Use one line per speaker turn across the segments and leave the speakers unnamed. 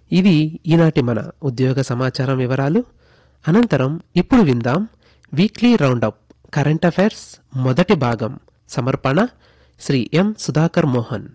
ఇది ఈనాటి మన ఉద్యోగ సమాచారం వివరాలు అనంతరం ఇప్పుడు విందాం వీక్లీ రౌండప్ కరెంట్ అఫైర్స్ మొదటి భాగం సమర్పణ శ్రీ ఎం సుధాకర్ మోహన్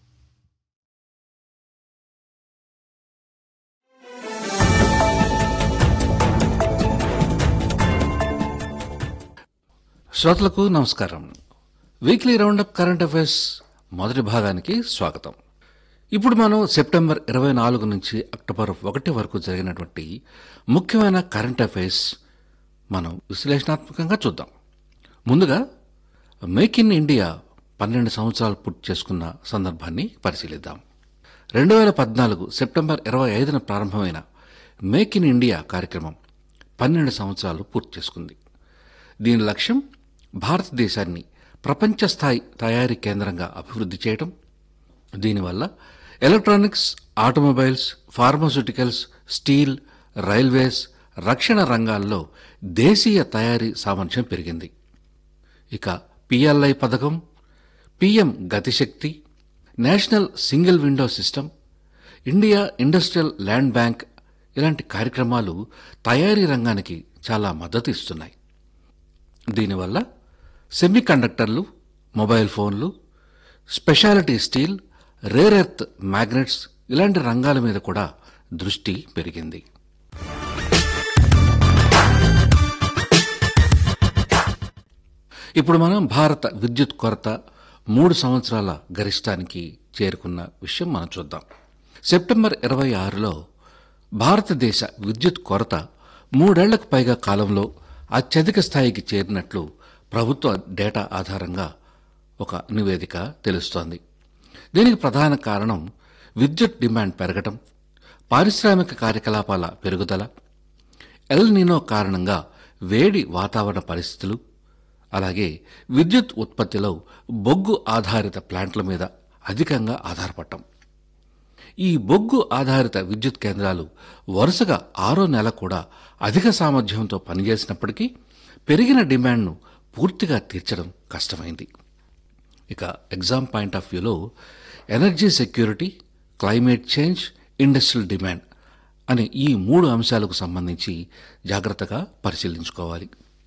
శ్రోతలకు నమస్కారం వీక్లీ రౌండప్ కరెంట్ అఫైర్స్ మొదటి భాగానికి స్వాగతం ఇప్పుడు మనం సెప్టెంబర్ ఇరవై నాలుగు నుంచి అక్టోబర్ ఒకటి వరకు జరిగినటువంటి ముఖ్యమైన కరెంట్ అఫైర్స్ మనం విశ్లేషణాత్మకంగా చూద్దాం ముందుగా మేక్ ఇన్ ఇండియా పన్నెండు సంవత్సరాలు పూర్తి చేసుకున్న సందర్భాన్ని పరిశీలిద్దాం రెండు వేల పద్నాలుగు సెప్టెంబర్ ఇరవై ఐదున ప్రారంభమైన మేక్ ఇన్ ఇండియా కార్యక్రమం పన్నెండు సంవత్సరాలు పూర్తి చేసుకుంది దీని లక్ష్యం భారతదేశాన్ని ప్రపంచ స్థాయి తయారీ కేంద్రంగా అభివృద్ధి చేయడం దీనివల్ల electronics automobiles pharmaceuticals steel railways రక్షణ రంగాల్లో దేశీయ తయారీ సామర్థ్యం పెరిగింది ఇక పిఎల్ఐ పథకం PM Gati Shakti national single window system India industrial land bank ఇలాంటి కార్యక్రమాలు తయారీ రంగానికి చాలా మద్దతు ఇస్తున్నాయి దీనివల్ల సెమీ కండక్టర్లు మొబైల్ ఫోన్లు speciality steel rare earth magnets ఇలాంటి రంగాల మీద కూడా దృష్టి పెరిగింది ఇప్పుడు మనం భారత విద్యుత్ కొరత మూడు సంవత్సరాల గరిష్టానికి చేరుకున్న విషయం మనం చూద్దాం సెప్టెంబర్ ఇరవై ఆరులో భారతదేశ విద్యుత్ కొరత మూడేళ్లకు పైగా కాలంలో అత్యధిక స్థాయికి చేరినట్లు ప్రభుత్వ డేటా ఆధారంగా ఒక నివేదిక తెలుస్తోంది దీనికి ప్రధాన కారణం విద్యుత్ డిమాండ్ పెరగటం పారిశ్రామిక కార్యకలాపాల పెరుగుదల ఎల్ నినో కారణంగా వేడి వాతావరణ పరిస్థితులు అలాగే విద్యుత్ ఉత్పత్తిలో బొగ్గు ఆధారిత ప్లాంట్ల మీద అధికంగా ఆధారపడటం ఈ బొగ్గు ఆధారిత విద్యుత్ కేంద్రాలు వరుసగా ఆరో నెల కూడా అధిక సామర్థ్యంతో పనిచేసినప్పటికీ పెరిగిన డిమాండ్ను పూర్తిగా తీర్చడం కష్టమైంది ఇక ఎగ్జామ్ పాయింట్ ఆఫ్ వ్యూలో energy security climate change industrial demand అనే ఈ మూడు అంశాలకు సంబంధించి జాగ్రత్తగా పరిశీలించుకోవాలి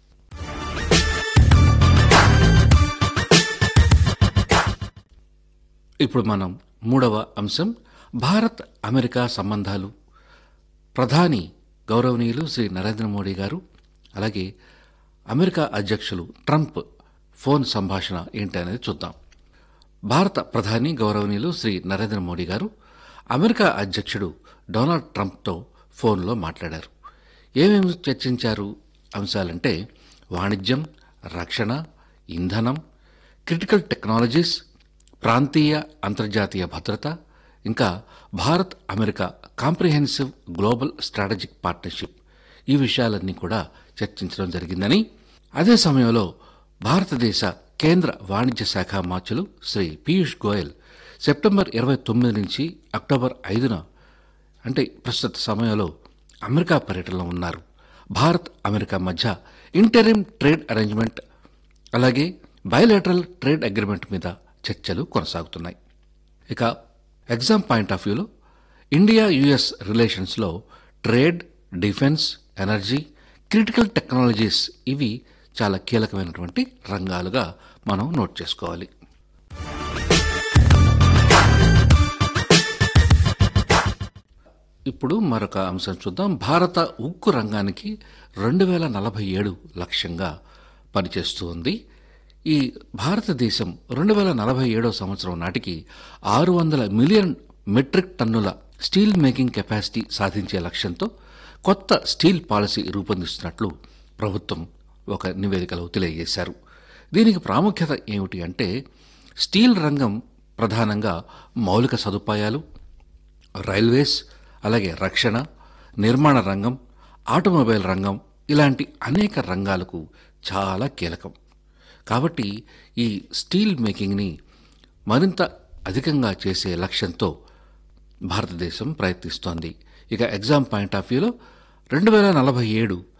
ఇప్పుడు మనం మూడవ అంశం భారత్ అమెరికా సంబంధాలు ప్రధాని గౌరవనీయులు శ్రీ నరేంద్ర మోడీ గారు అలాగే అమెరికా అధ్యక్షులు ట్రంప్ ఫోన్ సంభాషణ ఏంటి అనేది చూద్దాం భారత ప్రధాని గౌరవనీయులు శ్రీ నరేంద్ర మోడీ గారు అమెరికా అధ్యక్షుడు డొనాల్డ్ ట్రంప్తో ఫోన్లో మాట్లాడారు ఏమేమి చర్చించారు అంశాలంటే వాణిజ్యం రక్షణ ఇంధనం క్రిటికల్ టెక్నాలజీస్ ప్రాంతీయ అంతర్జాతీయ భద్రత ఇంకా Bharat America comprehensive global strategic partnership ఈ విషయాలన్నీ కూడా చర్చించడం జరిగిందని అదే సమయంలో భారతదేశ కేంద్ర వాణిజ్య శాఖ మార్చులు శ్రీ పీయూష్ గోయల్ సెప్టెంబర్ ఇరవై తొమ్మిది నుంచి అక్టోబర్ ఐదున అంటే ప్రస్తుత సమయంలో అమెరికా పర్యటనలో ఉన్నారు భారత్ అమెరికా మధ్య ఇంటరిమ్ ట్రేడ్ అరేంజ్మెంట్ అలాగే బయలాటరల్ ట్రేడ్ అగ్రిమెంట్ మీద చర్చలు కొనసాగుతున్నాయి ఇక ఎగ్జామ్ పాయింట్ ఆఫ్ వ్యూలో ఇండియా యుఎస్ రిలేషన్స్లో trade defence energy critical technologies ఇవి చాలా కీలకమైనటువంటి రంగాలుగా మనం నోట్ చేసుకోవాలి ఇప్పుడు మరొక అంశం చూద్దాం భారత ఉక్కు రంగానికి రెండు వేల నలభై ఏడు లక్ష్యంగా పనిచేస్తూ ఉంది ఈ భారతదేశం రెండు వేల నలభై ఏడో సంవత్సరం నాటికి ఆరు వందల మిలియన్ మెట్రిక్ టన్నుల స్టీల్ మేకింగ్ కెపాసిటీ సాధించే లక్ష్యంతో కొత్త స్టీల్ పాలసీ రూపొందిస్తున్నట్లు ప్రభుత్వం ఒక నివేదికలో తెలియజేశారు దీనికి ప్రాముఖ్యత ఏమిటి అంటే స్టీల్ రంగం ప్రధానంగా మౌలిక సదుపాయాలు రైల్వేస్ అలాగే రక్షణ నిర్మాణ రంగం ఆటోమొబైల్ రంగం ఇలాంటి అనేక రంగాలకు చాలా కీలకం కాబట్టి ఈ స్టీల్ మేకింగ్ని మరింత అధికంగా చేసే లక్ష్యంతో భారతదేశం ప్రయత్నిస్తోంది ఇక ఎగ్జామ్ పాయింట్ ఆఫ్ వ్యూలో రెండు వేల నలభై ఏడు